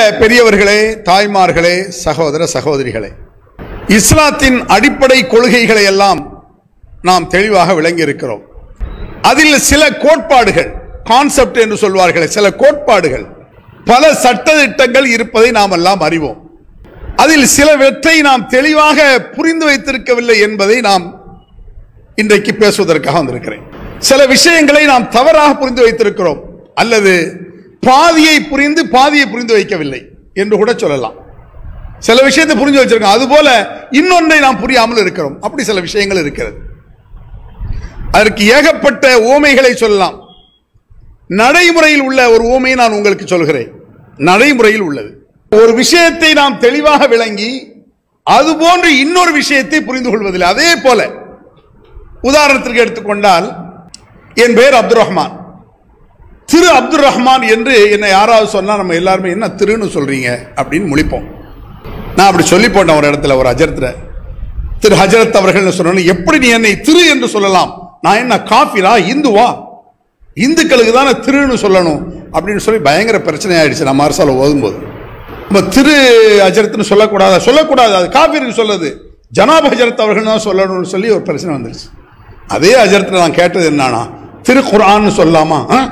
பெரியவர்களே தாய்மார்களே சகோதர சகோதரிகளே இஸ்லாத்தின் அடிப்படை கொள்கைகளை எல்லாம் நாம் தெளிவாக விளங்கி இருக்கிறோம் அதில் சில கோட்பாடுகள் கான்செப்ட் என்று சொல்வார்களே சில கோட்பாடுகள் பல சட்டதிட்டங்கள் இருப்பதை நாம் எல்லாம் அறிவோம் அதில் சிலவற்றை நாம் தெளிவாக புரிந்து வைத்திருக்கவில்லை என்பதை நாம் இன்றைக்கு பேசுவதற்காக வந்திருக்கிறேன் சில விஷயங்களை நாம் தவறாக புரிந்து வைத்திருக்கிறோம் அல்லது பாதியை புரிந்து பாதியை புரிந்து வைக்கவில்லை என்று கூட சொல்லலாம் சில விஷயத்தை புரிஞ்சு வச்சிருக்கோம் அதுபோல இன்னொன்றை நாம் புரியாமல் இருக்கிறோம் அப்படி சில விஷயங்கள் இருக்கிறது அதற்கு ஏகப்பட்ட ஓமைகளை சொல்லலாம் நடைமுறையில் உள்ள ஒரு ஓமையை நான் உங்களுக்கு சொல்கிறேன் நடைமுறையில் உள்ளது ஒரு விஷயத்தை நாம் தெளிவாக விளங்கி அதுபோன்று இன்னொரு விஷயத்தை புரிந்து கொள்வதில்லை அதே போல உதாரணத்திற்கு எடுத்துக்கொண்டால் என் பெயர் அப்துல் ரஹ்மான் திரு அப்துல் ரஹ்மான் என்று என்னை யாராவது சொன்னா நம்ம எல்லாருமே என்ன திருன்னு சொல்றீங்க அப்படின்னு முழிப்போம் நான் அப்படி சொல்லி போட்டேன் ஒரு இடத்துல ஒரு அஜரத்துல திரு ஹஜரத் அவர்கள் சொன்ன எப்படி நீ என்னை திரு என்று சொல்லலாம் நான் என்ன காஃபிரா இந்துவா இந்துக்களுக்கு தானே திருன்னு சொல்லணும் அப்படின்னு சொல்லி பயங்கர பிரச்சனை ஆயிடுச்சு நம்ம அரசால ஓதும்போது நம்ம திரு அஜரத்னு சொல்லக்கூடாது சொல்லக்கூடாது அது காஃபிருக்கு சொல்லுது ஜனாப் ஹஜரத் அவர்கள் தான் சொல்லணும்னு சொல்லி ஒரு பிரச்சனை வந்துருச்சு அதே அஜரத்தில் நான் கேட்டது என்னன்னா திரு குர்ஆன்னு சொல்லலாமா ஆ?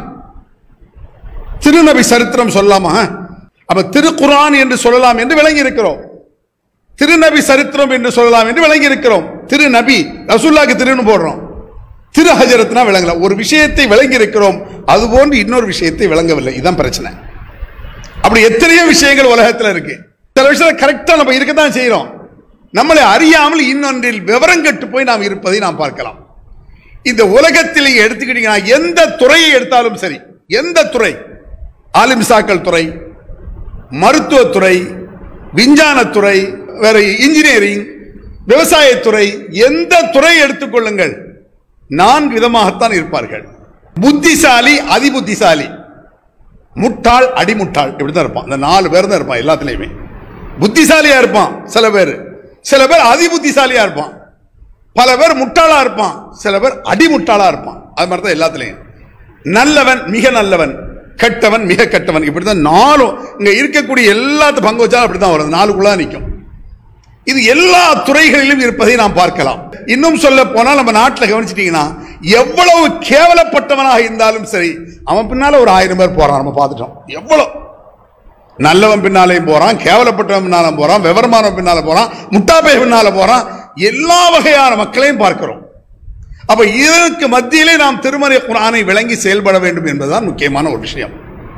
திருநபி சரித்திரம் சொல்லலாமா ஆ? அப்ப திரு குர்ஆன் என்று சொல்லலாம் என்று விளங்கி இருக்கிறோம் திருநபி சரித்திரம் என்று சொல்லலாம் என்று விளங்கி இருக்கிறோம் திரு நபி ரசூல்லாக்கு திருன்னு போடுறோம் திரு ஹஜரத்னா விளங்கல ஒரு விஷயத்தை விளங்கி இருக்கிறோம் அதுபோன்று இன்னொரு விஷயத்தை விளங்கவில்லை இதுதான் பிரச்சனை அப்படி எத்தனையோ விஷயங்கள் உலகத்துல இருக்கு சில விஷயத்துல கரெக்டா நம்ம இருக்கத்தான் செய்யறோம் நம்மளை அறியாமல் இன்னொன்றில் விவரம் கெட்டு போய் நாம் இருப்பதை நாம் பார்க்கலாம் இந்த உலகத்தில் நீங்க எடுத்துக்கிட்டீங்கன்னா எந்த துறையை எடுத்தாலும் சரி எந்த துறை ஆலிம்சாக்கள் துறை மருத்துவத்துறை விஞ்ஞானத்துறை வேற இன்ஜினியரிங் விவசாயத்துறை எந்த துறை எடுத்துக்கொள்ளுங்கள் நான்கு விதமாகத்தான் இருப்பார்கள் புத்திசாலி அதிபுத்திசாலி முட்டாள் அடிமுட்டாள் இப்படிதான் இருப்பான் இந்த நாலு பேர் தான் இருப்பான் எல்லாத்துலயுமே புத்திசாலியா இருப்பான் சில பேர் சில பேர் அதிபுத்திசாலியா இருப்பான் பல பேர் முட்டாளா இருப்பான் சில பேர் அடிமுட்டாளா இருப்பான் அது மாதிரி தான் எல்லாத்துலயும் நல்லவன் மிக நல்லவன் கெட்டவன் மிக கெட்டவன் இப்படிதான் நாலும் இங்க இருக்கக்கூடிய எல்லாத்து பங்கு வச்சாலும் அப்படிதான் வரும் நாலுக்குள்ள நிற்கும் இது எல்லா துறைகளிலும் இருப்பதை நாம் பார்க்கலாம் இன்னும் சொல்ல போனால் நம்ம நாட்டில் கவனிச்சிட்டீங்கன்னா எவ்வளவு கேவலப்பட்டவனாக இருந்தாலும் சரி அவன் பின்னால ஒரு ஆயிரம் பேர் போறான் நம்ம பார்த்துட்டோம் எவ்வளவு நல்லவன் பின்னாலேயும் போறான் கேவலப்பட்டவன் பின்னால போறான் விவரமானவன் பின்னால போறான் முட்டாப்பை பின்னால போறான் எல்லா வகையான மக்களையும் பார்க்கிறோம் அப்ப இதற்கு மத்தியிலே நாம் திருமறை குரானை விளங்கி செயல்பட வேண்டும் என்பதுதான் முக்கியமான ஒரு விஷயம்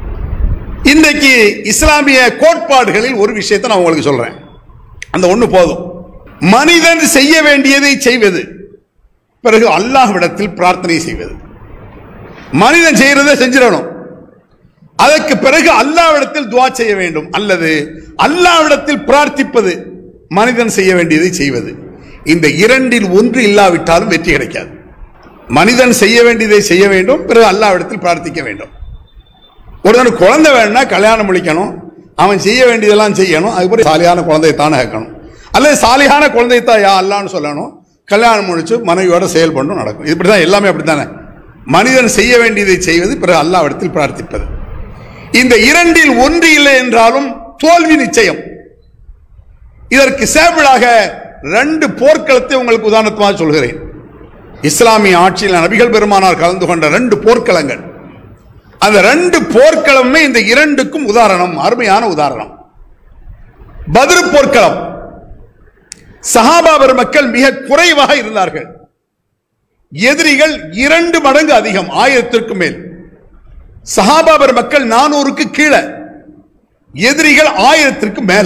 இன்றைக்கு இஸ்லாமிய கோட்பாடுகளில் ஒரு விஷயத்தை நான் உங்களுக்கு சொல்றேன் அந்த ஒண்ணு போதும் மனிதன் செய்ய வேண்டியதை செய்வது பிறகு அல்லாஹ்விடத்தில் பிரார்த்தனை செய்வது மனிதன் செய்யறதை செஞ்சிடணும் அதற்கு பிறகு அல்லாவிடத்தில் துவா செய்ய வேண்டும் அல்லது அல்லாவிடத்தில் பிரார்த்திப்பது மனிதன் செய்ய வேண்டியதை செய்வது இந்த இரண்டில் ஒன்று இல்லாவிட்டாலும் வெற்றி கிடைக்காது மனிதன் செய்ய வேண்டியதை செய்ய வேண்டும் பிறகு அல்லாவிடத்தில் பிரார்த்திக்க வேண்டும் ஒருத்தன் குழந்தை வேணும்னா கல்யாணம் முடிக்கணும் அவன் செய்ய வேண்டியதெல்லாம் செய்யணும் அதுக்கப்புறம் சாலியான குழந்தையை தானே கேட்கணும் அல்லது சாலியான குழந்தையை தான் யா அல்லான்னு சொல்லணும் கல்யாணம் முடிச்சு மனைவியோட செயல்படணும் நடக்கும் இப்படிதான் எல்லாமே அப்படித்தானே மனிதன் செய்ய வேண்டியதை செய்வது பிறகு அல்லாவிடத்தில் பிரார்த்திப்பது இந்த இரண்டில் ஒன்று இல்லை என்றாலும் தோல்வி நிச்சயம் இதற்கு சேபிளாக ரெண்டு போர்க்களத்தை உங்களுக்கு உதாரணமாக சொல்கிறேன் இஸ்லாமிய ஆட்சியில் நபிகள் பெருமானார் கலந்து கொண்ட ரெண்டு போர்க்களங்கள் அந்த ரெண்டு போர்க்களமே இந்த இரண்டுக்கும் உதாரணம் அருமையான உதாரணம் பதில் போர்க்களம் சஹாபா பெருமக்கள் மிக குறைவாக இருந்தார்கள் எதிரிகள் இரண்டு மடங்கு அதிகம் ஆயிரத்திற்கு மேல் சஹாபா பெருமக்கள் நானூறுக்கு கீழே எதிரிகள் ஆயிரத்திற்கு மேல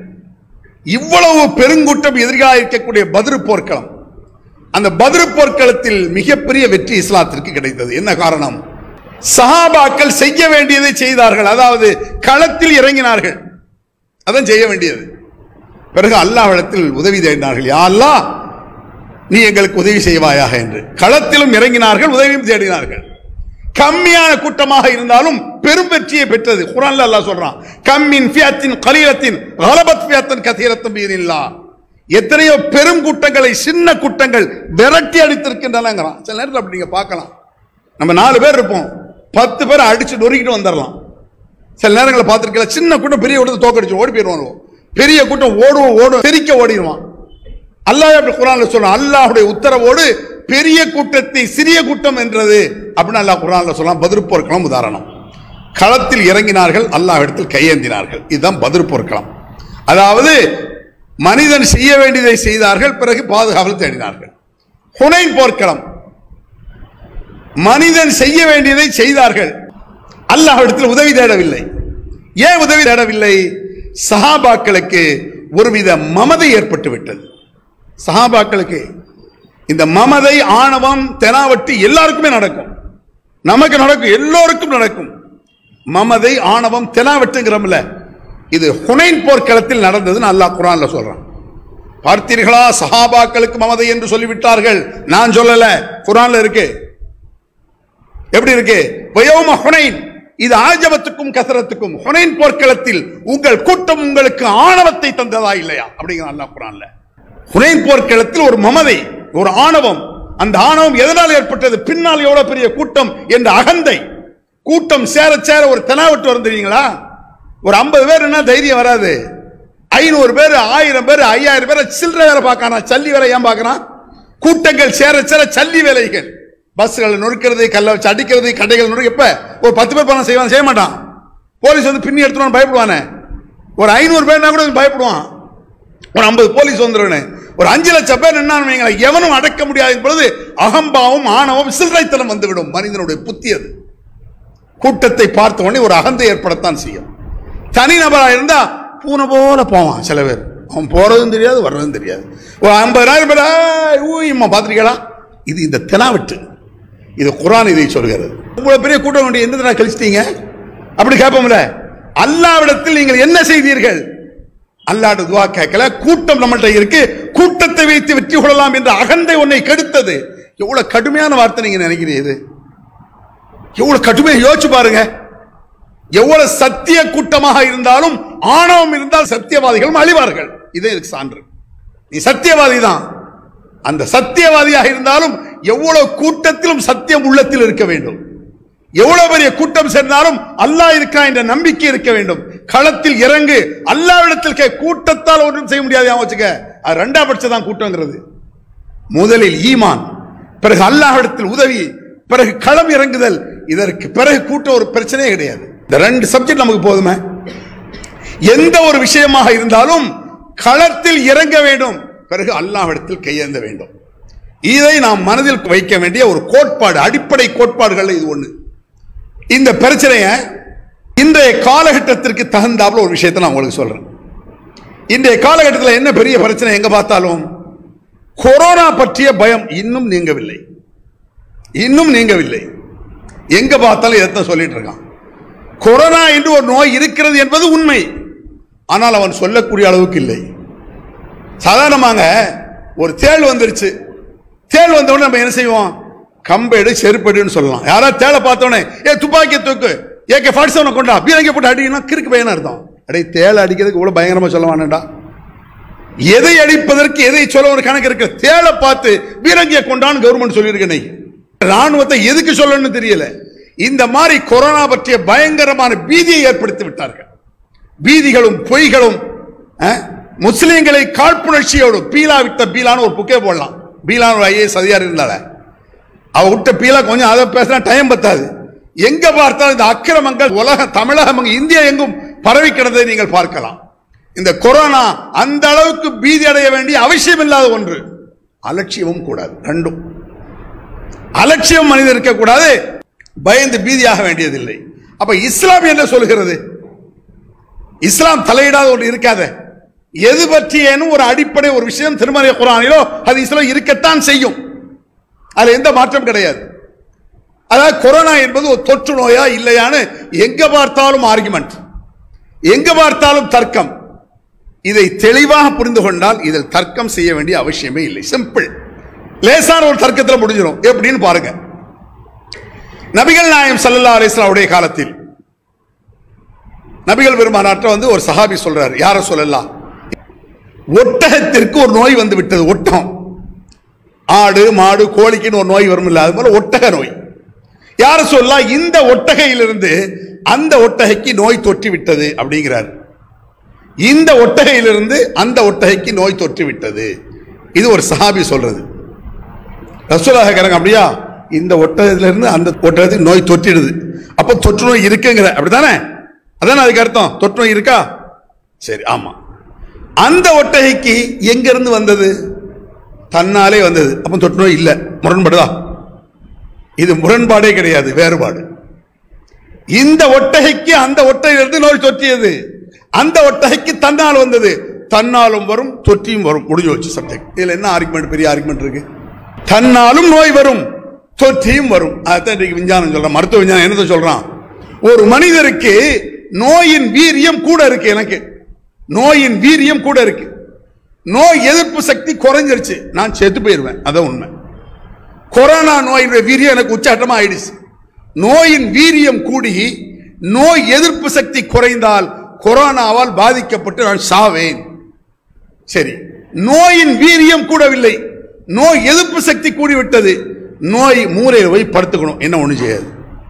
இவ்வளவு பெருங்கூட்டம் எதிரிகளாக இருக்கக்கூடிய பதில் போர்க்களம் அந்த பதில் போர்க்களத்தில் மிகப்பெரிய வெற்றி இஸ்லாத்திற்கு கிடைத்தது என்ன காரணம் சஹாபாக்கள் செய்ய வேண்டியதை செய்தார்கள் அதாவது களத்தில் இறங்கினார்கள் அதான் செய்ய வேண்டியது பிறகு அல்லாஹ்விடத்தில் உதவி தேடினார்கள் யா அல்லாஹ் நீ எங்களுக்கு உதவி செய்வாயாக என்று களத்திலும் இறங்கினார்கள் உதவியும் தேடினார்கள் கம்மியான கூட்டமாக இருந்தாலும் பெரும் வெற்றியை பெற்றது குரான்ல அல்லாஹ் சொல்றான் கம்மின் ஃபியத்தின் கலீலத்தின் கலபத் ஃபியத்தின் கதீரத்தும் பீனில்லா எத்தனையோ பெரும் கூட்டங்களை சின்ன கூட்டங்கள் விரட்டி அடித்திருக்கின்றனங்கிறான் சில நேரத்தில் அப்படி நீங்க பார்க்கலாம் நம்ம நாலு பேர் இருப்போம் பத்து பேர் அடிச்சு நொறுக்கிட்டு வந்துடலாம் சில நேரங்களில் பார்த்திருக்கல சின்ன கூட்டம் பெரிய கூட்டத்தை தோக்கடிச்சு ஓடி போயிடுவான் பெரிய கூட்டம் ஓடுவோம் ஓடும் தெரிக்க ஓடிடுவான் அல்லாஹ் அப்படி குரான்ல சொல்றான் அல்லாஹ்வுடைய உத்தரவோடு பெரிய கூட்டத்தை சிறிய கூட்டம் என்றது அப்படின்னு அல்லாஹ் குரான்ல சொல்லலாம் பதிர் போர்க்களம் உதாரணம் களத்தில் இறங்கினார்கள் அல்லாஹ் இடத்தில் கையேந்தினார்கள் இதுதான் பதிர் போர்க்களம் அதாவது மனிதன் செய்ய வேண்டியதை செய்தார்கள் பிறகு பாதுகாவல் தேடினார்கள் ஹுனைன் போர்க்களம் மனிதன் செய்ய வேண்டியதை செய்தார்கள் அல்லாஹ் இடத்தில் உதவி தேடவில்லை ஏன் உதவி தேடவில்லை சஹாபாக்களுக்கு ஒருவித மமதை ஏற்பட்டு விட்டது சஹாபாக்களுக்கு இந்த மமதை ஆணவம் தெனாவட்டி எல்லாருக்குமே நடக்கும் நமக்கு நடக்கும் எல்லோருக்கும் நடக்கும் மமதை ஆணவம் தெனாவட்டுங்கிறோம்ல இது ஹுனைன் போர்க்களத்தில் நடந்ததுன்னு அல்லாஹ் குரான்ல சொல்றான் பார்த்தீர்களா சஹாபாக்களுக்கு மமதை என்று சொல்லிவிட்டார்கள் நான் சொல்லல குரான்ல இருக்கு எப்படி இருக்கு வயோம ஹுனைன் இது ஆஜபத்துக்கும் கசரத்துக்கும் ஹுனைன் போர்க்களத்தில் உங்கள் கூட்டம் உங்களுக்கு ஆணவத்தை தந்ததா இல்லையா அப்படிங்கிற அல்லாஹ் குரான்ல ஹுனைன் போர்க்களத்தில் ஒரு மமதை ஒரு ஆணவம் அந்த ஆணவம் எதனால் ஏற்பட்டது பின்னால் எவ்வளவு பெரிய கூட்டம் என்ற அகந்தை கூட்டம் சேர சேர ஒரு தெனாவட்டு வரும் தெரியுங்களா ஒரு ஐம்பது பேர் என்ன தைரியம் வராது ஐநூறு பேர் ஆயிரம் பேர் ஐயாயிரம் பேர் சில்லறை வேலை பார்க்கறான் சல்லி வேலை ஏன் பார்க்கறான் கூட்டங்கள் சேர சேர சல்லி வேலைகள் பஸ்களை நொறுக்கிறது கல்லை வச்சு அடிக்கிறது கடைகள் நொறுக்க எப்ப ஒரு பத்து பேர் பணம் செய்வான் செய்ய மாட்டான் போலீஸ் வந்து பின்னி எடுத்துட்டு பயப்படுவானே ஒரு ஐநூறு பேர்னா கூட பயப்படுவான் ஒரு ஐம்பது போலீஸ் வந்துருவேன் ஒரு அஞ்சு லட்சம் பேர் நின்னான்னு வைங்களேன், எவனும் அடக்க முடியாத பொழுது அகம்பாவம் ஆணவம் சில்லறைத்தனம் வந்துவிடும் மனிதனுடைய புத்தி அது கூட்டத்தை பார்த்த உடனே ஒரு அகந்தை ஏற்படத்தான் செய்யும் தனிநபரா இருந்தா பூனை போல போவான் சில பேர் அவன் போறதும் தெரியாது வர்றதும் தெரியாது ஒரு ஐம்பதாயிரம் பேர் ஊயம்மா பார்த்துருக்கீங்களா இது இந்த தெனாவட்டு இது குரான் இதை சொல்கிறது இவ்வளவு பெரிய கூட்டம் வேண்டிய எந்த நாள் கழிச்சிட்டீங்க அப்படி கேட்போம்ல அல்லாவிடத்தில் நீங்கள் என்ன செய்தீர்கள் அல்லாட துவா கேட்கல கூட்டம் நம்மள்ட்ட இருக்கு கூட்டத்தை வைத்து வெற்றி கொள்ளலாம் என்ற அகந்தை உன்னை கெடுத்தது எவ்வளவு கடுமையான வார்த்தை நீங்க நினைக்கிறீங்க இது எவ்வளவு கடுமையா யோசிச்சு பாருங்க எவ்வளவு சத்திய கூட்டமாக இருந்தாலும் ஆணவம் இருந்தால் சத்தியவாதிகளும் அழிவார்கள் இதே இதுக்கு சான்று நீ சத்தியவாதி தான் அந்த சத்தியவாதியாக இருந்தாலும் எவ்வளவு கூட்டத்திலும் சத்தியம் உள்ளத்தில் இருக்க வேண்டும் எவ்வளவு பெரிய கூட்டம் சேர்ந்தாலும் அல்லாஹ் இருக்கிறான் என்ற நம்பிக்கை இருக்க வேண்டும் களத்தில் இறங்கு அல்லாவிடத்தில் கே கூட்டத்தால் ஒன்றும் செய்ய முடியாது ஞாபகம் வச்சுக்க அது ரெண்டாம் பட்சம் தான் கூட்டங்கிறது முதலில் ஈமான் பிறகு அல்லாஹ்விடத்தில் உதவி பிறகு களம் இறங்குதல் இதற்கு பிறகு கூட்டம் ஒரு பிரச்சனையே கிடையாது இந்த ரெண்டு சப்ஜெக்ட் நமக்கு போதுமே எந்த ஒரு விஷயமாக இருந்தாலும் களத்தில் இறங்க வேண்டும் பிறகு அல்லாஹ்விடத்தில் கையேந்த வேண்டும் இதை நாம் மனதில் வைக்க வேண்டிய ஒரு கோட்பாடு அடிப்படை கோட்பாடுகள் இது ஒண்ணு இந்த பிரச்சனைய இன்றைய காலகட்டத்திற்கு தகுந்தாப்புல ஒரு விஷயத்தை நான் உங்களுக்கு சொல்றேன் இன்றைய காலகட்டத்தில் என்ன பெரிய பிரச்சனை எங்க பார்த்தாலும் கொரோனா பற்றிய பயம் இன்னும் நீங்கவில்லை இன்னும் நீங்கவில்லை எங்க பார்த்தாலும் இதைத்தான் சொல்லிட்டு இருக்கான் கொரோனா என்று ஒரு நோய் இருக்கிறது என்பது உண்மை ஆனால் அவன் சொல்லக்கூடிய அளவுக்கு இல்லை சாதாரணமாக ஒரு தேள் வந்துருச்சு தேள் வந்த உடனே நம்ம என்ன செய்வோம் கம்பெடு செருப்பெடுன்னு சொல்லலாம் யாராவது தேளை பார்த்தோன்னே ஏ துப்பாக்கியை தூக்கு ஏகே ஃபார்ட்டி செவனை கொண்டா பீரங்கி போட்டு அடினா கிறுக்கு பையனா அர்த்தம் அடே தேளை அடிக்கிறதுக்கு இவ்வளவு பயங்கரமா சொல்ல வேண்டாம்டா எதை அடிப்பதற்கு எதை சொல்ல ஒரு கணக்கு இருக்கு தேளை பார்த்து பீரங்கியை கொண்டான்னு கவர்மெண்ட் சொல்லியிருக்கு இன்னைக்கு ராணுவத்தை எதுக்கு சொல்லணும்னு தெரியல இந்த மாதிரி கொரோனா பற்றிய பயங்கரமான பீதியை ஏற்படுத்தி விட்டார்கள் பீதிகளும் பொய்களும் அஹ், முஸ்லிம்களை காழ்ப்புணர்ச்சியோடு பீலா விட்ட பீலான்னு ஒரு புக்கே போடலாம் பீலான்னு ஒரு ஐஏஎஸ் அதிகாரி இருந்தால அவ விட்ட பீலா கொஞ்சம் அதை பேசினா டைம் பத்தாது எங்க பார்த்தாலும் இந்த அக்கிரமங்கள் உலக தமிழகம் அங்கு இந்தியா எங்கும் பரவி கிடந்ததை நீங்கள் பார்க்கலாம் இந்த கொரோனா அந்த அளவுக்கு பீதி அடைய வேண்டிய அவசியம் இல்லாத ஒன்று அலட்சியமும் கூடாது ரெண்டும் அலட்சியம் மனிதன் இருக்கக்கூடாது பயந்து பீதியாக வேண்டியதில்லை அப்ப இஸ்லாம் என்ன சொல்கிறது இஸ்லாம் தலையிடாத ஒன்று இருக்காத எது பற்றியேனும் ஒரு அடிப்படை ஒரு விஷயம் திருமறை குரானிலோ அது இஸ்லாம் இருக்கத்தான் செய்யும் அதுல எந்த மாற்றம் கிடையாது அதாவது கொரோனா என்பது ஒரு தொற்று நோயா இல்லையான்னு எங்க பார்த்தாலும் ஆர்குமெண்ட் எங்க பார்த்தாலும் தர்க்கம் இதை தெளிவாக புரிந்து கொண்டால் இதில் தர்க்கம் செய்ய வேண்டிய அவசியமே இல்லை சிம்பிள் லேசான ஒரு தர்க்கத்தில் முடிஞ்சிடும் எப்படின்னு பாருங்க நபிகள் நாயம் சல்லல்லா அலிஸ்லாம் உடைய காலத்தில் நபிகள் பெருமானாற்ற வந்து ஒரு சஹாபி சொல்றாரு யார சொல்லலாம் ஒட்டகத்திற்கு ஒரு நோய் வந்து விட்டது ஒட்டகம் ஆடு மாடு கோழிக்குன்னு ஒரு நோய் வரும் இல்ல அது போல ஒட்டக நோய் யார சொல்லலாம் இந்த ஒட்டகையிலிருந்து அந்த ஒட்டகைக்கு நோய் தொற்றி விட்டது அப்படிங்கிறார் இந்த ஒட்டகையிலிருந்து அந்த ஒட்டகைக்கு நோய் தொற்றி விட்டது இது ஒரு சஹாபி சொல்றது ரசூலாக கேட்கறாங்க அப்படியா இந்த ஒட்டகத்திலிருந்து அந்த ஒட்டகத்துக்கு நோய் தொற்றிடுது அப்போ தொற்று நோய் இருக்குங்கிற அப்படித்தானே அதானே அதுக்கு அர்த்தம் தொற்று நோய் இருக்கா சரி ஆமா அந்த ஒட்டகைக்கு எங்க இருந்து வந்தது தன்னாலே வந்தது அப்போ தொற்று நோய் இல்லை முரண்படுதா இது முரண்பாடே கிடையாது வேறுபாடு இந்த ஒட்டகைக்கு அந்த ஒட்டகையிலிருந்து நோய் தொற்றியது அந்த ஒட்டகைக்கு தன்னால் வந்தது தன்னாலும் வரும் தொற்றியும் வரும் முடிஞ்சு வச்சு சப்ஜெக்ட் இதுல என்ன ஆர்குமெண்ட் பெரிய ஆர்குமெண்ட் இருக்கு தன்னாலும் நோய் வரும் தொற்றியும் வரும் அதான் இன்னைக்கு விஞ்ஞானம் சொல்றான் மருத்துவ விஞ்ஞானம் என்னத்தை சொல்றான் ஒரு மனிதருக்கு நோயின் வீரியம் கூட இருக்கு எனக்கு நோயின் வீரியம் கூட இருக்கு நோய் எதிர்ப்பு சக்தி குறைஞ்சிருச்சு நான் செத்து போயிருவேன் அதான் உண்மை கொரோனா நோயினுடைய வீரியம் எனக்கு உச்சாட்டமா ஆயிடுச்சு நோயின் வீரியம் கூடி நோய் எதிர்ப்பு சக்தி குறைந்தால் கொரோனாவால் பாதிக்கப்பட்டு நான் சாவேன் சரி நோயின் வீரியம் கூடவில்லை நோய் எதிர்ப்பு சக்தி கூடிவிட்டது நோய் மூலையில் போய் படுத்துக்கணும் என்ன ஒண்ணு செய்யாது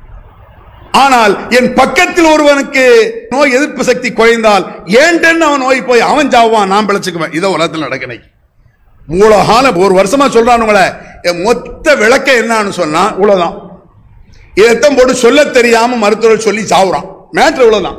ஆனால் என் பக்கத்தில் ஒருவனுக்கு நோய் எதிர்ப்பு சக்தி குறைந்தால் ஏன்டன்னு அவன் நோய் போய் அவன் சாவான் நான் பிழைச்சுக்குவேன் இதோ உலகத்தில் நடக்கணை மூலகால ஒரு வருஷமா சொல்றானுங்களே என் மொத்த விளக்கம் என்னன்னு சொன்னா இவ்வளவுதான் இதைத்தான் போட்டு சொல்ல தெரியாம மருத்துவர் சொல்லி சாவுறான் மேட்ரு இவ்வளவுதான்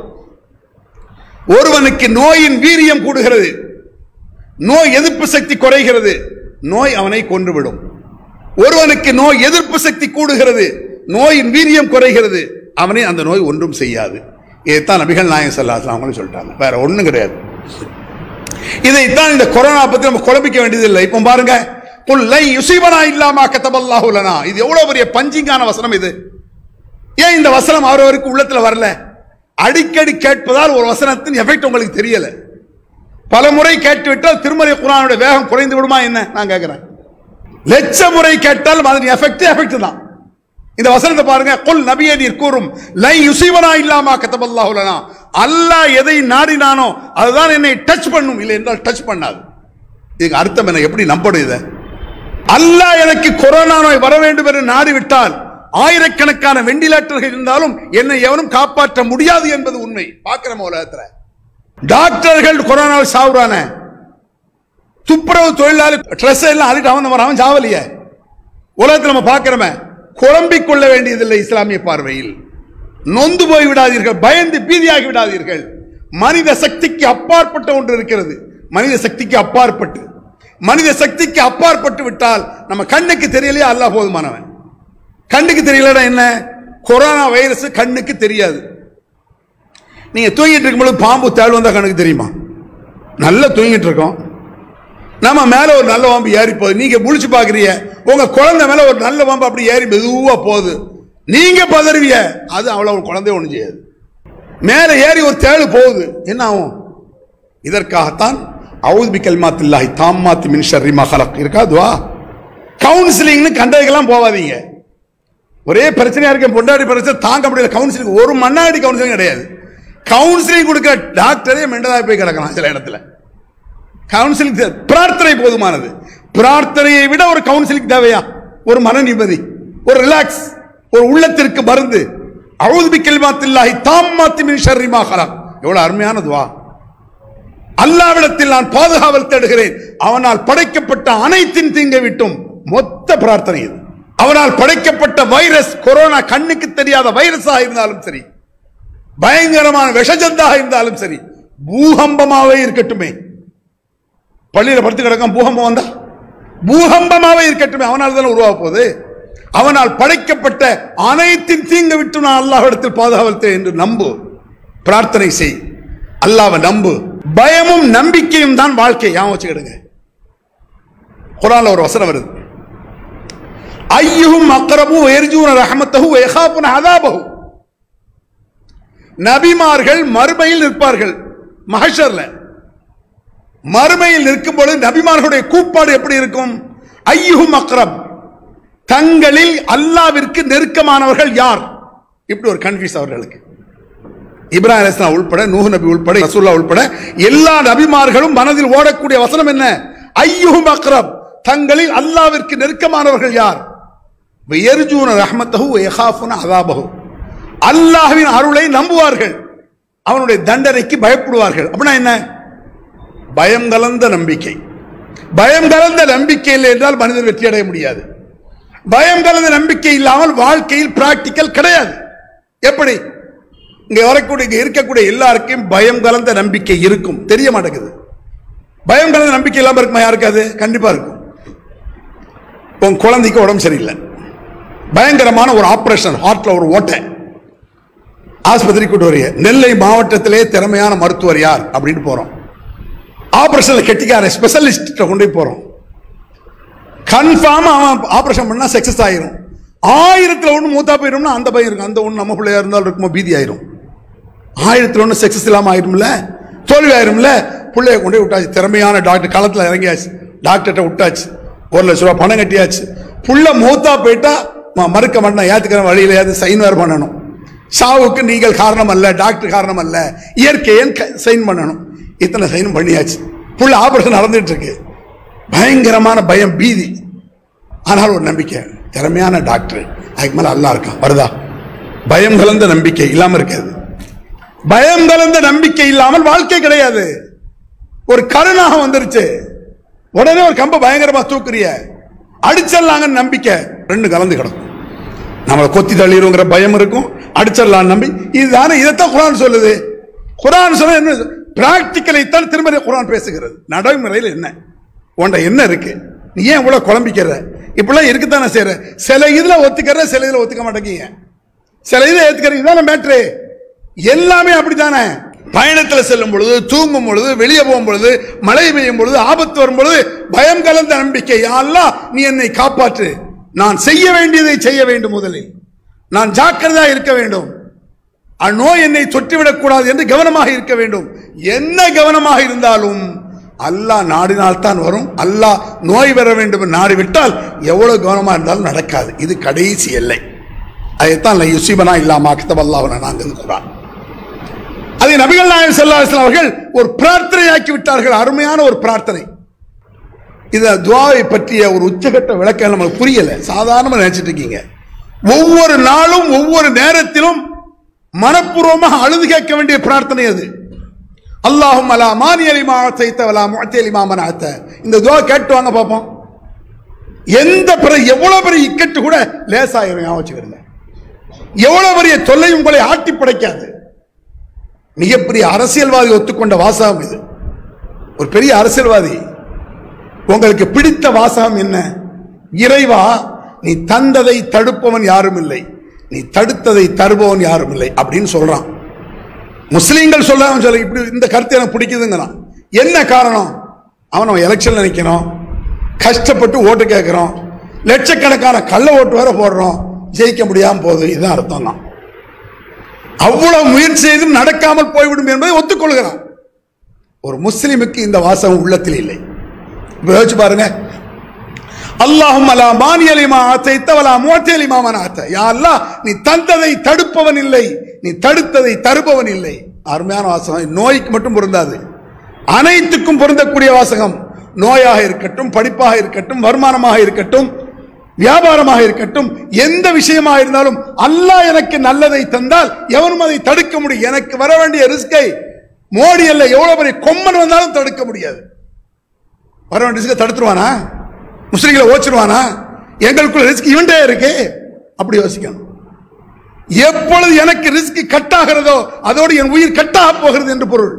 ஒருவனுக்கு நோயின் வீரியம் கூடுகிறது நோய் எதிர்ப்பு சக்தி குறைகிறது நோய் அவனை கொன்றுவிடும் ஒருவனுக்கு நோய் எதிர்ப்பு சக்தி கூடுகிறது நோயின் வீரியம் குறைகிறது அவனை அந்த நோய் ஒன்றும் செய்யாது இதைத்தான் நபிகள் நாயகம் ஸல்லல்லாஹு அவங்களும் சொல்லிட்டாங்க வேற ஒண்ணும் கிடையாது இதைத்தான் இந்த கொரோனா பத்தி நம்ம குழப்பிக்க வேண்டியதில்லை இப்போ பாருங்க புல்லை யுசீபனா இல்லாம கத்தபல்லாஹு லனா இது எவ்வளவு பெரிய பஞ்சிங்கான வசனம் இது ஏன் இந்த வசனம் அவரவருக்கு உள்ளத்துல வரல அடிக்கடி கேட்பதால் ஒரு வசனத்தின் எஃபெக்ட் உங்களுக்கு தெரியல பல முறை கேட்டுவிட்டால் திருமறை குரானுடைய வேகம் குறைந்து விடுமா என்ன நான் கேட்கிறேன் லட்ச முறை கேட்டாலும் அதன் எஃபெக்ட் எஃபெக்ட் தான் இந்த வசனத்தை பாருங்க குல் நபியே நீர் கூறும் லை யுசீவனா இல்லாமா கத்தபல்லாஹு லனா அல்லாஹ் எதை நாடினானோ அதுதான் என்னை டச் பண்ணும் இல்லை என்றால் டச் பண்ணாது இதுக்கு அர்த்தம் என்ன எப்படி நம்பணும் இதை அல்லாஹ் எனக்கு கொரோனா நோய் வர வேண்டும் என்று நாடிவிட்டால் ஆயிரக்கணக்கான வெண்டிலேட்டர்கள் இருந்தாலும் என்னை எவனும் காப்பாற்ற முடியாது என்பது உண்மை பார்க்கிறோம் உலகத்துல டாக்டர்கள் கொரோனாவை சாவுறானே துப்புரவு தொழிலாளி ட்ரெஸ் எல்லாம் அழிட்டு அவன் அவன் சாவலியே உலகத்தில் நம்ம பார்க்கிறோமே குழம்பிக் கொள்ள வேண்டியதில்லை இஸ்லாமிய பார்வையில் நொந்து போய் விடாதீர்கள் பயந்து பீதியாகி விடாதீர்கள் மனித சக்திக்கு அப்பாற்பட்ட ஒன்று இருக்கிறது மனித சக்திக்கு அப்பாற்பட்டு மனித சக்திக்கு அப்பாற்பட்டு விட்டால் நம்ம கண்ணுக்கு தெரியலையா அல்லாஹ் போதுமானவன் கண்ணுக்கு தெரியலடா என்ன கொரோனா வைரஸ் கண்ணுக்கு தெரியாது நீங்க தூங்கிட்டு இருக்கும்போது பாம்பு தேள் வந்தா கண்ணுக்கு தெரியுமா நல்லா தூங்கிட்டு இருக்கோம் நம்ம மேல ஒரு நல்ல பாம்பு ஏறி போகுது நீங்க முழிச்சு பாக்குறீங்க உங்க குழந்தை மேல ஒரு நல்ல பாம்பு அப்படி ஏறி மெதுவா போகுது நீங்க பதறுவிய அது அவ்வளவு குழந்தை ஒண்ணு செய்யாது மேல ஏறி ஒரு தேள் போகுது என்ன ஆகும் இதற்காகத்தான் அவுது பி கல்மாத்தில்லாஹி தாம்மாத்தி மின் ஷர்ரி மஹலக் இருக்கா துவா கவுன்சிலிங்னு கண்டதுக்கெல்லாம் போவாதீங்க ஒரே பிரச்சனையா இருக்க பொண்டாடி பிரச்சனை தாங்க முடியல கவுன்சிலிங் ஒரு மண்ணாடி கவுன்சிலிங் கிடையாது கவுன்சிலிங் கொடுக்க டாக்டரே மெண்டலாக போய் கிடக்கலாம் சில இடத்துல கவுன்சிலிங் தே- பிரார்த்தனை போதுமானது பிரார்த்தனையை விட ஒரு கவுன்சிலிங் தேவையா ஒரு மன நிம்மதி ஒரு ரிலாக்ஸ் ஒரு உள்ளத்திற்கு மருந்து அவுது பி கல்மாத்தில்லாஹி தாம்மாத்தி மின் ஷர்ரி மா ஹலக் எவ்வளவு அருமையான துவா அல்லாவிடத்தில் நான் பாதுகாவல் தேடுகிறேன் அவனால் படைக்கப்பட்ட அனைத்தின் தீங்கை விட்டும் மொத்த பிரார்த்தனை இது அவனால் படைக்கப்பட்ட வைரஸ் கொரோனா கண்ணுக்கு தெரியாத வைரஸா இருந்தாலும் சரி பயங்கரமான விஷஜந்தாக இருந்தாலும் சரி பூகம்பமாவே இருக்கட்டுமே பள்ளியில படுத்து கிடக்கும் பூகம்பம் வந்தா பூகம்பமாவே இருக்கட்டுமே அவனால் தானே உருவாக போகுது அவனால் படைக்கப்பட்ட அனைத்தின் தீங்கு விட்டு நான் அல்லாஹ்விடத்தில் பாதுகாவல் தேவை என்று நம்பு பிரார்த்தனை செய் அல்லாஹ்வை நம்பு பயமும் நம்பிக்கையும் தான் வாழ்க்கை ஞாபகம் வச்சுக்கிடுங்க குரான்ல ஒரு வசனம் வருது ஐயுஹும் அக்ரபு எர்ஜூன ரஹமத்தஹு எஹாபுன அதாபஹு நபிமார்கள் மறுமையில் நிற்பார்கள் மஹஷர்ல மறுமையில் நிற்கும் பொழுது நபிமார்களுடைய கூப்பாடு எப்படி இருக்கும் ஐயுஹும் அக்ரப் தங்களில் அல்லாவிற்கு நெருக்கமானவர்கள் யார் இப்படி ஒரு கன்ஃபியூஸ் அவர்களுக்கு இப்ராஹிம் அலைஹிஸ்ஸலாம் உள்பட நூஹ் நபி உள்பட ரசூல்லா உள்பட எல்லா நபிமார்களும் மனதில் ஓடக்கூடிய வசனம் என்ன ஐயுஹும் அக்ரப் தங்களில் அல்லாவிற்கு நெருக்கமானவர்கள் யார் எர்ஜூன ரஹ்மத்தஹு எஹாஃபுன அதாபஹு அல்லாஹ்வின் அருளை நம்புவார்கள் அவனுடைய தண்டனைக்கு பயப்படுவார்கள் அப்படின்னா என்ன பயம் கலந்த நம்பிக்கை பயம் கலந்த நம்பிக்கை இல்லை என்றால் மனிதன் வெற்றி அடைய முடியாது பயம் கலந்த நம்பிக்கை இல்லாமல் வாழ்க்கையில் பிராக்டிக்கல் கிடையாது எப்படி இங்க வரக்கூடிய இங்க இருக்கக்கூடிய எல்லாருக்கும் பயம் கலந்த நம்பிக்கை இருக்கும் தெரிய மாட்டேங்குது பயம் கலந்த நம்பிக்கை இல்லாம இருக்குமா யாருக்காது கண்டிப்பா இருக்கும் உன் குழந்தைக்கு உடம்பு சரியில்லை பயங்கரமான ஒரு ஆபரேஷன் ஹார்ட்ல ஒரு ஓட்டை ஆஸ்பத்திரி கூட்டு வரீங்க நெல்லை மாவட்டத்திலே திறமையான மருத்துவர் யார் அப்படின்னு போறோம் ஆபரேஷன்ல கெட்டிக்கார ஸ்பெஷலிஸ்ட் கொண்டு போய் போறோம் கன்ஃபார்ம் அவன் ஆபரேஷன் பண்ணா சக்சஸ் ஆயிரும் ஆயிரத்துல ஒண்ணு மூத்தா போயிரும்னா அந்த பையன் இருக்கும் அந்த ஒண்ணு நம்ம பிள்ளையா இருந்தாலும் இருக்குமோ பீதி ஆயிரும் ஆயிரத்துல ஒண்ணு சக்சஸ் இல்லாம ஆயிரும்ல தோல்வி ஆயிரும்ல பிள்ளைய கொண்டு போய் விட்டாச்சு திறமையான டாக்டர் களத்துல இறங்கியாச்சு டாக்டர்கிட்ட விட்டாச்சு ஒரு லட்ச ரூபா பணம் கட்டியாச்சு புள்ள மூத்தா போயிட்டா ம- மறுக்க மாட்டேன் ஏத்துக்கிற வழியில ஏதாவது சைன் வேறு பண்ணணும் சாவுக்கு நீங்கள் காரணம் அல்ல டாக்டர் காரணம் அல்ல இயற்கையன் சைன் பண்ணணும் இத்தனை சைன் பண்ணியாச்சு புள்ள ஆபரேஷன் நடந்துட்டு இருக்கு பயங்கரமான பயம் பீதி ஆனால் ஒரு நம்பிக்கை திறமையான டாக்டர் அதுக்கு மேல அல்லா இருக்கான் வருதா பயம் கலந்த நம்பிக்கை இல்லாம இருக்காது பயம் கலந்த நம்பிக்கை இல்லாமல் வாழ்க்கை கிடையாது ஒரு கருணாக வந்துருச்சு உடனே ஒரு கம்ப பயங்கரமா தூக்குறிய அடிச்சிடலாங்கன்னு நம்பிக்கை ரெண்டு கலந்து கிடக்கும் நம்மளை கொத்தி தள்ளிடுங்கிற பயம் இருக்கும் அடிச்சிடலாம் நம்பி இதுதானே இதைத்தான் குரான் சொல்லுது குரான் சொல்ல என்ன பிராக்டிக்கலை தான் திரும்ப குரான் பேசுகிறது நடைமுறையில் என்ன உன்ட என்ன இருக்கு நீ ஏன் இவ்வளவு குழம்பிக்கிற இப்படிலாம் இருக்குதானே செய்யற சில இதுல ஒத்துக்கிற சில இதுல ஒத்துக்க மாட்டேங்க சில இதை ஏத்துக்கிற இதுதானே மேட்ரு எல்லாமே அப்படித்தானே பயணத்துல செல்லும் பொழுது தூங்கும் பொழுது வெளியே போகும் பொழுது மழை பெய்யும் பொழுது ஆபத்து வரும் பொழுது பயம் கலந்த நம்பிக்கை யா அல்லாஹ் நீ என்னை காப்பாற்று நான் செய்ய வேண்டியதை செய்ய வேண்டும் முதலில் நான் ஜாக்கிரதா இருக்க வேண்டும் அந்நோய் என்னை தொட்டுவிடக் கூடாது என்று கவனமாக இருக்க வேண்டும் என்ன கவனமாக இருந்தாலும் அல்லாஹ் நாடினால் தான் வரும் அல்லாஹ் நோய் வர வேண்டும் என்று நாடிவிட்டால் எவ்வளவு கவனமா இருந்தாலும் நடக்காது இது கடைசி எல்லை அதைத்தான் யுசிபனா இல்லாம அக்தபல்லாவன நாங்கள் குரான் அதை நபிகள் நாயகம் ஸல்லல்லாஹு அவர்கள் ஒரு பிரார்த்தனையாக்கி விட்டார்கள் அருமையான ஒரு பிரார்த்தனை இத துவாவை பற்றிய ஒரு உச்சகட்ட விளக்கம் நமக்கு புரியல சாதாரணமா நினைச்சிட்டு இருக்கீங்க ஒவ்வொரு நாளும் ஒவ்வொரு நேரத்திலும் மனப்பூர்வமாக அழுது கேட்க வேண்டிய பிரார்த்தனை அது அல்லாஹும் அலா மானி அலிமா சைத்தவலா முஅத்தி அலிமா மனாத்த இந்த துவா கேட்டு வாங்க பார்ப்போம் எந்த பிற எவ்வளவு பெரிய இக்கட்டு கூட லேசாயிரும் ஞாபகம் வச்சுக்கிறேன் எவ்வளவு பெரிய தொல்லை உங்களை ஆட்டி படைக்காது மிகப்பெரிய அரசியல்வாதி ஒத்துக்கொண்ட வாசகம் இது ஒரு பெரிய அரசியல்வாதி உங்களுக்கு பிடித்த வாசகம் என்ன இறைவா நீ தந்ததை தடுப்பவன் யாரும் இல்லை நீ தடுத்ததை தருபவன் யாரும் இல்லை அப்படின்னு சொல்றான் முஸ்லீம்கள் சொல்றாங்க சொல்ல இப்படி இந்த கருத்து எனக்கு பிடிக்குதுங்கிறான் என்ன காரணம் அவன் நம்ம எலெக்ஷன்ல நிற்கிறோம் கஷ்டப்பட்டு ஓட்டு கேட்கிறோம் லட்சக்கணக்கான கள்ள ஓட்டு வேற போடுறோம் ஜெயிக்க முடியாம போகுது இதுதான் அர்த்தம் தான் அவ்வளவு முயற்சி செய்தும் நடக்காமல் போய்விடும் என்பதை ஒத்துக்கொள்கிறான் ஒரு முஸ்லிமுக்கு இந்த வாசகம் உள்ளத்தில் இல்லை இப்ப யோசிச்சு பாருங்க அல்லாஹும் அலா மானியலிமா ஆத்தைத்த வலா மோத்தலிமா மனாத்த யா அல்லாஹ் நீ தந்ததை தடுப்பவன் இல்லை நீ தடுத்ததை தருபவன் இல்லை அருமையான வாசகம் நோய்க்கு மட்டும் பொருந்தாது அனைத்துக்கும் பொருந்தக்கூடிய வாசகம் நோயாக இருக்கட்டும் படிப்பாக இருக்கட்டும் வருமானமாக இருக்கட்டும் வியாபாரமாக இருக்கட்டும் எந்த விஷயமாக இருந்தாலும் அல்லாஹ் எனக்கு நல்லதை தந்தால் எவனும் அதை தடுக்க முடியும் எனக்கு வர வேண்டிய ரிஸ்கை மோடி அல்ல எவ்வளவு பெரிய கொம்மன் வந்தாலும் தடுக்க முடியாது வர வேண்டிய ரிஸ்கை தடுத்துருவானா முஸ்லிம்களை ஓச்சிருவானா எங்களுக்குள்ள ரிஸ்க் இவன்டே இருக்கு அப்படி யோசிக்கணும் எப்பொழுது எனக்கு ரிஸ்க் கட் ஆகிறதோ அதோடு என் உயிர் கட்டாக போகிறது என்று பொருள்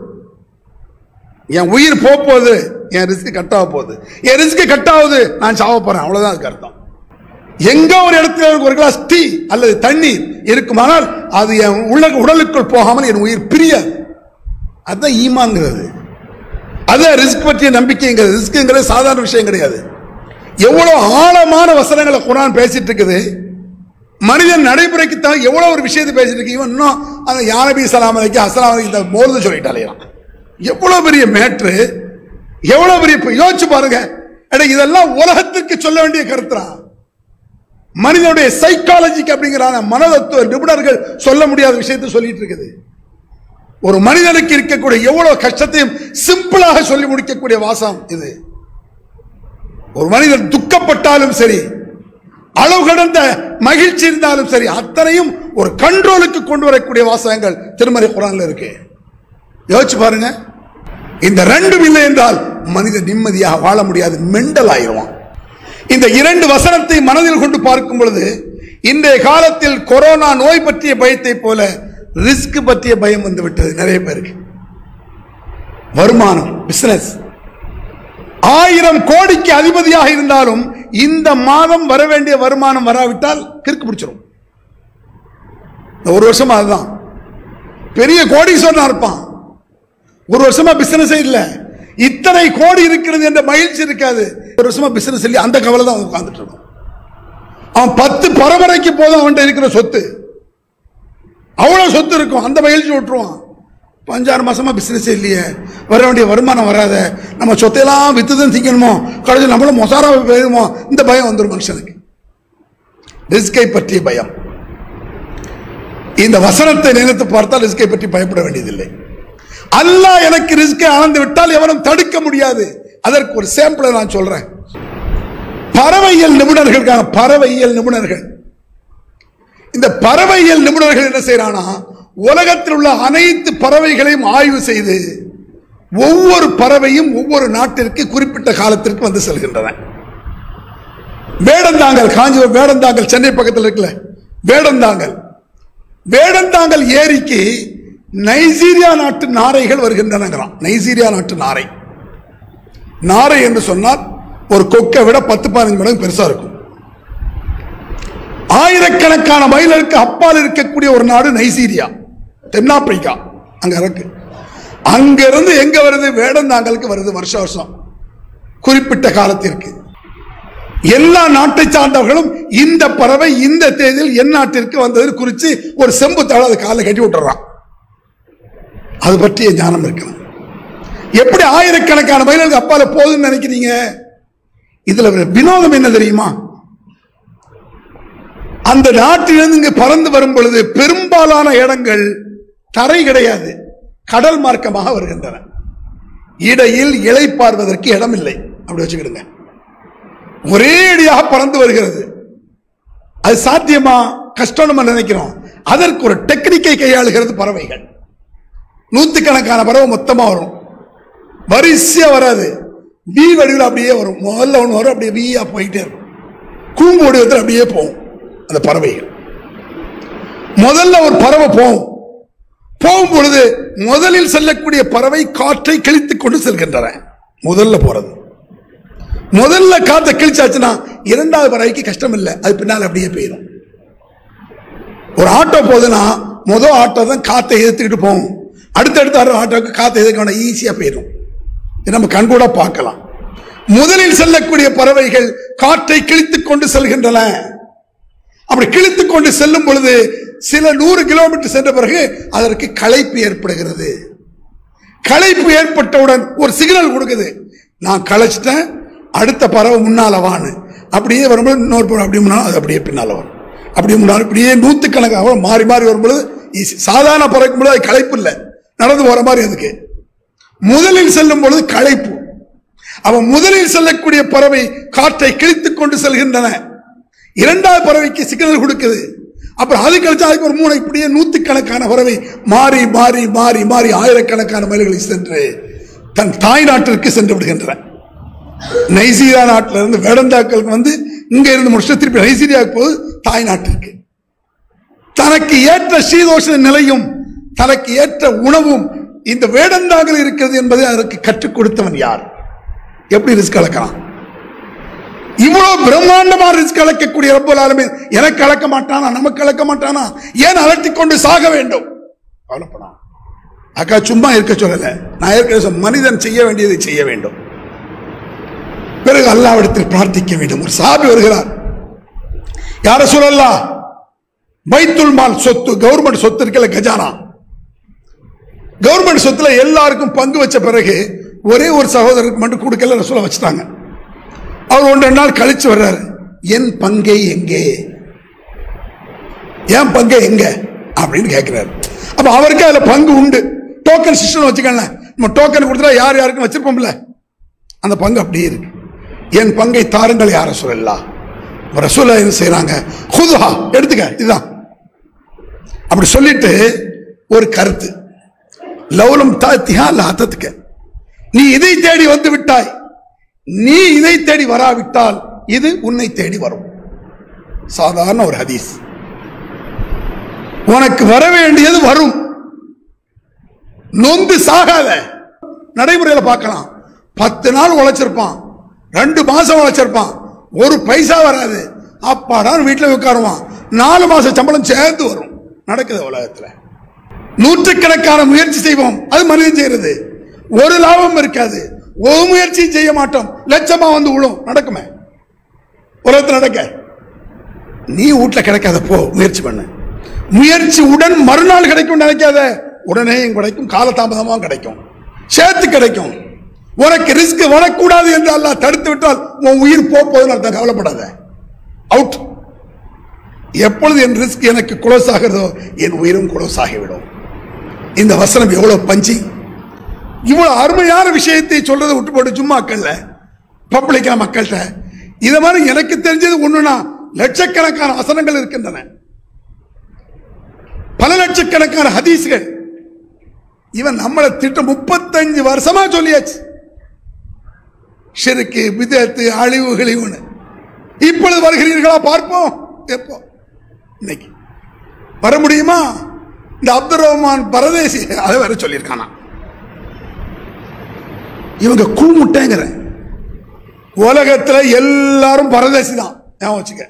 என் உயிர் போக போகுது என் ரிஸ்க் கட் ஆக போகுது என் ரிஸ்க் கட் ஆகுது நான் சாவ போறேன் அவ்வளவுதான் அதுக்கு அர்த்தம் எங்க ஒரு இடத்துல எனக்கு ஒரு கிளாஸ் டீ அல்லது தண்ணீர் இருக்குமானால் அது என் உள்ள உடலுக்குள் போகாமல் என் உயிர் பிரியாது அதுதான் ஈமான்ங்கிறது அதான் ரிஸ்க் பற்றிய நம்பிக்கைங்கிறது ரிஸ்க்குங்கிறது சாதாரண விஷயம் கிடையாது எவ்வளவு ஆழமான வசனங்களை குரான் பேசிட்டு இருக்குது மனிதன் நடைமுறைக்கு தான் எவ்வளவு ஒரு விஷயத்தை பேசிட்டு இருக்கு இவன் இன்னும் அந்த யானபி சலாம் அலைக்கு அஸ்லாம் அலைக்கு இந்த மோர்ந்து சொல்லிட்டாலே எவ்வளவு பெரிய மேட்ரு எவ்வளவு பெரிய இப்ப யோசிச்சு பாருங்க அட இதெல்லாம் உலகத்துக்கு சொல்ல வேண்டிய கருத்துறா மனிதனுடைய சைக்காலஜிக்கு அப்படிங்கிற மனதத்துவ நிபுணர்கள் சொல்ல முடியாத விஷயத்தை சொல்லிட்டு இருக்குது ஒரு மனிதனுக்கு இருக்கக்கூடிய எவ்வளவு கஷ்டத்தையும் சிம்பிளாக சொல்லி முடிக்கக்கூடிய வாசம் இது ஒரு மனிதன் துக்கப்பட்டாலும் சரி அளவு கடந்த மகிழ்ச்சி இருந்தாலும் சரி அத்தனையும் ஒரு கண்ட்ரோலுக்கு கொண்டு வரக்கூடிய வாசகங்கள் திருமறை குரான்ல இருக்கு யோசிச்சு பாருங்க இந்த ரெண்டும் இல்லை என்றால் மனிதன் நிம்மதியாக வாழ முடியாது மெண்டல் ஆயிடுவான் இந்த இரண்டு வசனத்தை மனதில் கொண்டு பார்க்கும் பொழுது இன்றைய காலத்தில் கொரோனா நோய் பற்றிய பயத்தை போல ரிஸ்க் பற்றிய பயம் வந்து விட்டது நிறைய பேருக்கு வருமானம் பிசினஸ் ஆயிரம் கோடிக்கு அதிபதியாக இருந்தாலும் இந்த மாதம் வர வேண்டிய வருமானம் வராவிட்டால் கிறுக்கு பிடிச்சிரும் இந்த ஒரு வருஷமா அதுதான் பெரிய கோடீஸ்வரனா இருப்பான் ஒரு வருஷமா பிசினஸே இல்ல இத்தனை கோடி இருக்கிறது என்ற மகிழ்ச்சி இருக்காது ஒரு வருஷமா பிசினஸ் இல்லை அந்த கவலை தான் அவன் உட்கார்ந்துட்டு இருக்கான் அவன் பத்து பரம்பரைக்கு போதும் அவன்கிட்ட இருக்கிற சொத்து அவ்வளவு சொத்து இருக்கும் அந்த மகிழ்ச்சி விட்டுருவான் பஞ்சாறு மாசமா பிசினஸ் இல்லையே வர வேண்டிய வருமானம் வராத நம்ம சொத்தையெல்லாம் வித்து தான் திங்கணுமோ கடைசி நம்மளும் மொசாரா போயிருமோ இந்த பயம் வந்துடும் மனுஷனுக்கு ரிஸ்கை பற்றிய பயம் இந்த வசனத்தை நினைத்து பார்த்தால் ரிஸ்கை பற்றி பயப்பட வேண்டியதில்லை அல்லாஹ் எனக்கு ரிஸ்கை அளந்து விட்டால் எவனும் தடுக்க முடியாது அதற்கு ஒரு சாம்பிளை நான் சொல்றேன் பறவையியல் நிபுணர்கள் இருக்காங்க பறவையியல் நிபுணர்கள் இந்த பறவையியல் நிபுணர்கள் என்ன செய்யறானா உலகத்தில் உள்ள அனைத்து பறவைகளையும் ஆய்வு செய்து ஒவ்வொரு பறவையும் ஒவ்வொரு நாட்டிற்கு குறிப்பிட்ட காலத்திற்கு வந்து செல்கின்றன வேடந்தாங்கல் காஞ்சிபுரம் வேடந்தாங்கல் சென்னை பக்கத்தில் இருக்குல்ல வேடந்தாங்கல் வேடந்தாங்கல் ஏரிக்கு நைஜீரியா நாட்டு நாரைகள் வருகின்றனங்கிறான் நைஜீரியா நாட்டு நாரை நாரை என்று சொன்னால் ஒரு கொக்கை விட பத்து பதினஞ்சு மடங்கு பெருசா இருக்கும் ஆயிரக்கணக்கான மைல்களுக்கு அப்பால் இருக்கக்கூடிய ஒரு நாடு நைசீரியா தென்னாப்பிரிக்கா அங்க இருக்கு அங்கிருந்து எங்க வருது வேடந்தாங்கலுக்கு வருது வருஷ வருஷம் குறிப்பிட்ட காலத்திற்கு எல்லா நாட்டை சார்ந்தவர்களும் இந்த பறவை இந்த தேதியில் என் நாட்டிற்கு வந்தது குறித்து ஒரு செம்பு தாள் அது காலை கட்டி விட்டுறான் அது பற்றிய ஞானம் இருக்கணும் எப்படி ஆயிரக்கணக்கான மைல்களுக்கு அப்பால போகுதுன்னு நினைக்கிறீங்க இதுல ஒரு வினோதம் என்ன தெரியுமா அந்த நாட்டிலிருந்து இங்கு பறந்து வரும் பொழுது பெரும்பாலான இடங்கள் தரை கிடையாது கடல் மார்க்கமாக வருகின்றன இடையில் இளைப்பார்வதற்கு இடம் இல்லை அப்படி வச்சுக்கிடுங்க ஒரே அடியாக பறந்து வருகிறது அது சாத்தியமா கஷ்டம் நம்ம நினைக்கிறோம் அதற்கு ஒரு டெக்னிக்கை கையாளுகிறது பறவைகள் நூத்துக்கணக்கான பறவை மொத்தமா வரும் வரிசையா வராது வி வடிவில் அப்படியே வரும் முதல்ல ஒன்று வரும் அப்படியே வீயா போயிட்டே இருக்கும் கூம்பு வடிவத்தில் அப்படியே போகும் அந்த பறவைகள் முதல்ல ஒரு பறவை போகும் போகும் பொழுது முதலில் செல்லக்கூடிய பறவை காற்றை கிழித்துக் கொண்டு செல்கின்றன முதல்ல போறது முதல்ல காற்றை கிழிச்சாச்சுன்னா இரண்டாவது பறவைக்கு கஷ்டம் இல்லை அது பின்னால் அப்படியே போயிடும் ஒரு ஆட்டோ போகுதுன்னா முதல் ஆட்டோ தான் காத்தை எதிர்த்துக்கிட்டு போகும் அடுத்தடுத்த வர ஆட்டோக்கு காத்தை எதிர்க்க வேண்டாம் ஈஸியா போயிடும் இது நம்ம கண்கூட பார்க்கலாம் முதலில் செல்லக்கூடிய பறவைகள் காற்றை கிழித்துக் கொண்டு செல்கின்றன அப்படி கிழித்துக் கொண்டு செல்லும் பொழுது சில நூறு கிலோமீட்டர் சென்ற பிறகு அதற்கு களைப்பு ஏற்படுகிறது களைப்பு ஏற்பட்டவுடன் ஒரு சிக்னல் கொடுக்குது நான் களைச்சிட்டேன் அடுத்த பறவை முன்னால வான்னு அப்படியே வரும்போது இன்னொரு பறவை அப்படி முன்னாலும் அது அப்படியே பின்னால வரும் அப்படியே முன்னாலும் இப்படியே நூற்றுக்கணக்காக வரும். மாறி மாறி வரும்பொழுது easy. சாதாரண பறக்கும் பொழுது அது களைப்பு இல்லை நடந்து போற மாதிரி அதுக்கு முதலில் செல்லும் பொழுது களைப்பு அவன் முதலில் செல்லக்கூடிய பறவை காற்றை கிழித்துக் கொண்டு செல்கின்றன இரண்டாவது பறவைக்கு சிக்னல் கொடுக்குது அப்புறம் அது கழிச்சா அதுக்கு ஒரு மூணு இப்படியே நூத்துக்கணக்கான பறவை மாறி மாறி மாறி மாறி ஆயிரக்கணக்கான மைல்களை சென்று தன் தாய் நாட்டிற்கு சென்று விடுகின்றன நைசீரியா நாட்டில இருந்து வேடந்தாக்களுக்கு வந்து இங்க இருந்து முடிச்சு திருப்பி நைசீரியாவுக்கு போகுது தாய் நாட்டிற்கு தனக்கு ஏற்ற சீதோஷ நிலையும் தனக்கு ஏற்ற உணவும் இந்த வேடந்தாங்கள் இருக்கிறது என்பதை அதற்கு கற்றுக் கொடுத்தவன் யார் எப்படி ரிஸ்க் கலக்கலாம் இவ்வளவு பிரம்மாண்டமா ரிஸ்க் கலக்கக்கூடிய ரப்பல் ஆலமீன் எனக்கு கலக்க மாட்டானா நமக்கு கலக்க மாட்டானா ஏன் அலட்டிக் கொண்டு சாக வேண்டும் கவலைப்படா அக்கா சும்மா இருக்க சொல்லல நான் ஏற்கனவே சொன்ன, மனிதன் செய்ய வேண்டியதை செய்ய வேண்டும் பிறகு அல்லாவிடத்தில் பிரார்த்திக்க வேண்டும் ஒரு சாபி வருகிறார் யார சொல்லலாம் பைத்துல் மால் சொத்து கவர்மெண்ட் சொத்து இருக்கல கஜானா கவர்மெண்ட் சொத்துல எல்லாருக்கும் பங்கு வச்ச பிறகு ஒரே ஒரு சகோதரருக்கு மட்டும் கொடுக்கல சொல்ல வச்சுட்டாங்க அவர் ஒன்று ரெண்டு நாள் கழிச்சு வர்றாரு என் பங்கை எங்கே என் பங்கை எங்க அப்படின்னு கேட்கிறாரு அப்ப அவருக்கு அதுல பங்கு உண்டு டோக்கன் சிஸ்டம் வச்சுக்கல நம்ம டோக்கன் கொடுத்தா யார் யாருக்கும் வச்சிருப்போம்ல அந்த பங்கு அப்படியே இருக்கு என் பங்கை தாருங்கள் யார சொல்லலாம் ரசூலா என்ன செய்றாங்க ஹுதுஹா எடுத்துக்க இதுதான் அப்படி சொல்லிட்டு ஒரு கருத்து லவுலம் தாத்தியா லாத்தத்துக்க நீ இதை தேடி வந்து விட்டாய் நீ இதை தேடி வராவிட்டால் இது உன்னை தேடி வரும் சாதாரண ஒரு ஹதீஸ் உனக்கு வர வேண்டியது வரும் நொந்து சாகாத நடைமுறையில பார்க்கலாம் பத்து நாள் உழைச்சிருப்பான் ரெண்டு மாசம் உழைச்சிருப்பான் ஒரு பைசா வராது அப்பாடான்னு வீட்டில் உட்காருவான் நாலு மாசம் சம்பளம் சேர்ந்து வரும் நடக்குது உலகத்துல நூற்றுக்கணக்கான முயற்சி செய்வோம் அது மனிதன் செய்யறது ஒரு லாபம் இருக்காது ஒரு முயற்சியும் செய்ய மாட்டோம் லட்சமா வந்து விழும் நடக்குமே உலகத்தில் நடக்க நீ வீட்டுல கிடைக்காத போ முயற்சி பண்ணு முயற்சி உடன் மறுநாள் கிடைக்கும் நினைக்காத உடனே கிடைக்கும் காலதாமதமாக கிடைக்கும் சேர்த்து கிடைக்கும் உனக்கு ரிஸ்க் வரக்கூடாது என்று அல்லாஹ் தடுத்து விட்டால் உன் உயிர் போக போகுதுன்னு அர்த்தம் கவலைப்படாத அவுட் எப்பொழுது என் ரிஸ்க் எனக்கு குளோஸ் ஆகிறதோ என் உயிரும் குளோஸ் ஆகிவிடும் இந்த வசனம் எவ்வளவு பஞ்சி இவ்வளவு அருமையான விஷயத்தை சொல்றதை விட்டு போட்டு சும்மாக்கள்ல பப்ளிக்கா மக்கள்கிட்ட இத மாதிரி எனக்கு தெரிஞ்சது ஒண்ணுனா லட்சக்கணக்கான வசனங்கள் இருக்கின்றன பல லட்சக்கணக்கான ஹதீஸ்கள் இவன் நம்மளை திட்ட முப்பத்தஞ்சு வருஷமா சொல்லியாச்சு ஷிருக்கு விதத்து அழிவு கிழிவுன்னு இப்பொழுது வருகிறீர்களா பார்ப்போம் எப்போ இன்னைக்கு வர முடியுமா இந்த அப்துல் ரஹ்மான் பரதேசி அதை வேற சொல்லியிருக்கானா இவங்க கூமுட்டைங்கிற உலகத்துல எல்லாரும் பரதேசி தான் ஞாபகம் வச்சுக்க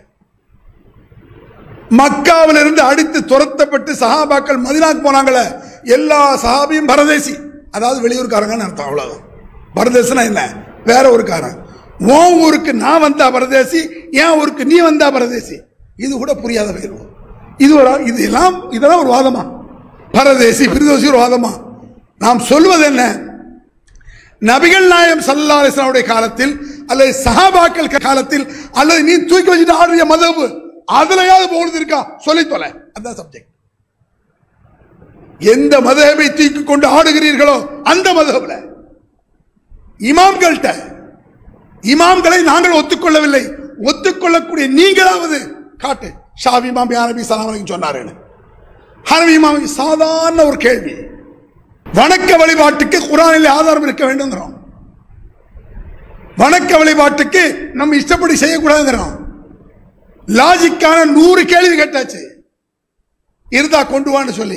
மக்காவில இருந்து அடித்து துரத்தப்பட்டு சஹாபாக்கள் மதினாக்கு போனாங்களே எல்லா சஹாபியும் பரதேசி அதாவது வெளியூர்காரங்கன்னு அர்த்தம் அவ்வளவுதான் பரதேசனா என்ன வேற ஊருக்காரன் உன் ஊருக்கு நான் வந்தா பரதேசி என் ஊருக்கு நீ வந்தா பரதேசி இது கூட புரியாத பயிர்வு இது ஒரு இதெல்லாம் இதெல்லாம் ஒரு வாதமா பரதேசி பிரதோசி ஒரு வாதமா நாம் சொல்வது என்ன நபிகள் நாயம் சல்லா அலிஸ்லாமுடைய காலத்தில் அல்லது சஹாபாக்கள் காலத்தில் அல்லது நீ தூக்கி வச்சுட்டு ஆடுறிய மதபு அதுலயாவது போகுது இருக்கா சொல்லி தொலை அதான் சப்ஜெக்ட் எந்த மதகபை தூக்கி கொண்டு ஆடுகிறீர்களோ அந்த மதகுல இமாம்கள்ட்ட இமாம்களை நாங்கள் ஒத்துக்கொள்ளவில்லை ஒத்துக்கொள்ளக்கூடிய நீங்களாவது காட்டு ஷாவி இமாம் யானபி சலாம் சொன்னாருன்னு ஹனவி இமாம் சாதாரண ஒரு கேள்வி வணக்க வழிபாட்டுக்கு குரானில் ஆதாரம் இருக்க வேண்டுங்கிறோம் வணக்க வழிபாட்டுக்கு நம்ம இஷ்டப்படி செய்யக்கூடாதுங்கிறோம் லாஜிக்கான நூறு கேள்வி கேட்டாச்சு இருந்தா கொண்டு வான்னு சொல்லி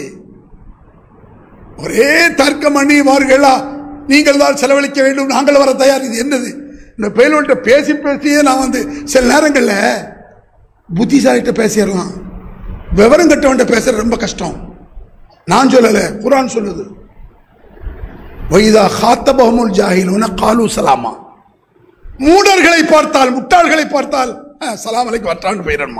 ஒரே தர்க்கம் பண்ணி வார்களா நீங்கள் தான் செலவழிக்க வேண்டும் நாங்கள் வர தயார் இது என்னது இந்த பயில்வன்ட்ட பேசி பேசியே நான் வந்து சில நேரங்களில் புத்திசாலிட்ட பேசிடலாம் விவரம் கட்டவன்ட்ட பேசுறது ரொம்ப கஷ்டம் நான் சொல்லல குரான் சொல்லுது வைதா ஹாத்தபஹமுல் ஜாஹிலுன காலு சலாமா மூடர்களை பார்த்தால் முட்டாள்களை பார்த்தால் அஹ், சலாம் அலைக்கு வட்டான்னு போயிடணுமா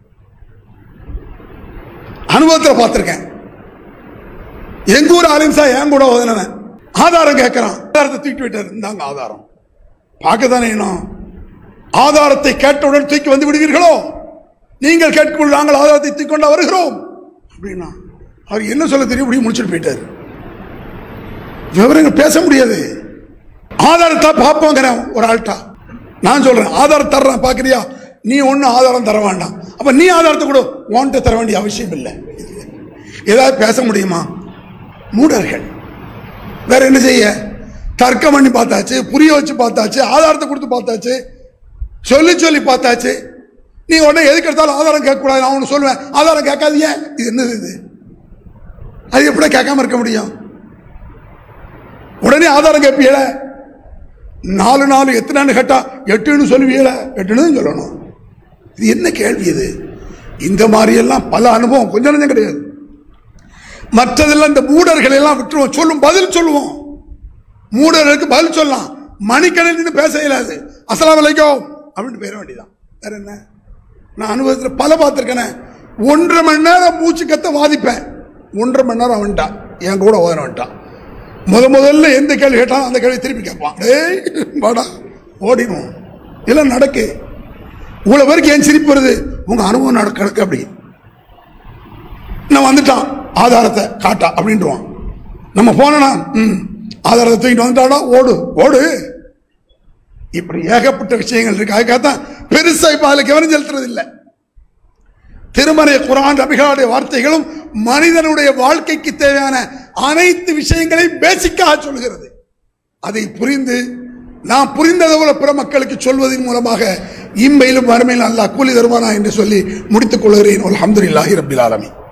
அனுபவத்தில் பார்த்திருக்கேன் எங்க ஊர் ஆலிம்சா என் கூட ஓதுனவன் ஆதாரம் கேட்கிறான் ஆதாரத்தை தூக்கி விட்டார் இந்தாங்க ஆதாரம் பார்க்க தானே வேணும் ஆதாரத்தை கேட்டவுடன் தூக்கி வந்து விடுவீர்களோ நீங்கள் கேட்கும் நாங்கள் ஆதாரத்தை தூக்கி கொண்டு வருகிறோம் அப்படின்னா அவர் என்ன சொல்ல தெரியும் இப்படி முடிச்சுட்டு போயிட்டார் விவரங்கள் பேச முடியாது ஆதாரத்தை பார்ப்போங்கிறேன் ஒரு ஆள்கிட்ட நான் சொல்றேன் ஆதாரம் தர்றேன் பார்க்கறியா நீ ஒன்றும் ஆதாரம் தர வேண்டாம் அப்ப நீ ஆதாரத்தை கூட உன்கிட்ட தர வேண்டிய அவசியம் இல்லை ஏதாவது பேச முடியுமா மூடர்கள் வேற என்ன செய்ய தர்க்கம் பண்ணி பார்த்தாச்சு புரிய வச்சு பார்த்தாச்சு ஆதாரத்தை கொடுத்து பார்த்தாச்சு சொல்லி சொல்லி பார்த்தாச்சு நீ உடனே எதுக்கு எடுத்தாலும் ஆதாரம் கேட்கக்கூடாது நான் ஒன்று சொல்லுவேன் ஆதாரம் கேட்காது ஏன் இது என்னது இது அது எப்படி கேட்காம இருக்க முடியும் உடனே ஆதாரம் கேட்பீல நாலு நாலு எத்தனை கேட்டா எட்டுன்னு சொல்லுவீல எட்டுன்னு சொல்லணும் இது என்ன கேள்வி இது இந்த மாதிரி எல்லாம் பல அனுபவம் கொஞ்சம் நஞ்சம் கிடையாது மற்றதெல்லாம் இந்த மூடர்களை எல்லாம் விட்டுருவோம் சொல்லும் பதில் சொல்லுவோம் மூடர்களுக்கு பதில் சொல்லலாம் மணிக்கணக்கில் பேச இயலாது அஸ்ஸலாமு அலைக்கும் அப்படின்னு பேர வேண்டியதான் வேற என்ன நான் அனுபவத்தில் பல பார்த்துருக்கேனே ஒன்றரை மணி நேரம் மூச்சு கத்த வாதிப்பேன் ஒன்றரை மணி நேரம் அவன்ட்டான் என் கூட ஓதன வந்துட்டான் முத முதல்ல எந்த கேள்வி கேட்டாலும் அந்த கேள்வி திருப்பி கேட்பான் டேய் வாடா ஓடிடும் இதெல்லாம் நடக்கு இவ்வளவு பேருக்கு ஏன் சிரிப்பு வருது உங்க அனுபவம் நடக்க நடக்கு அப்படி நான் வந்துட்டான் ஆதாரத்தை காட்டா அப்படின்ட்டுவான் நம்ம போனா ம் ஆதாரத்தை தூக்கிட்டு வந்துட்டாடா ஓடு ஓடு இப்படி ஏகப்பட்ட விஷயங்கள் இருக்கு அதுக்காகத்தான் பெருசா இப்ப அதுல கவனம் செலுத்துறது இல்லை திருமறை குரான் நபிகளுடைய வார்த்தைகளும் மனிதனுடைய வாழ்க்கைக்கு தேவையான அனைத்து விஷயங்களையும் பேசிக்காக சொல்கிறது அதை புரிந்து நாம் புரிந்தது போல பிற மக்களுக்கு சொல்வதன் மூலமாக இம்மையிலும் வறுமையிலும் அல்லாஹ் கூலி தருவானா என்று சொல்லி முடித்துக் கொள்கிறேன் அல்ஹம்துலில்லாஹி ரப்பில் ஆலமீன்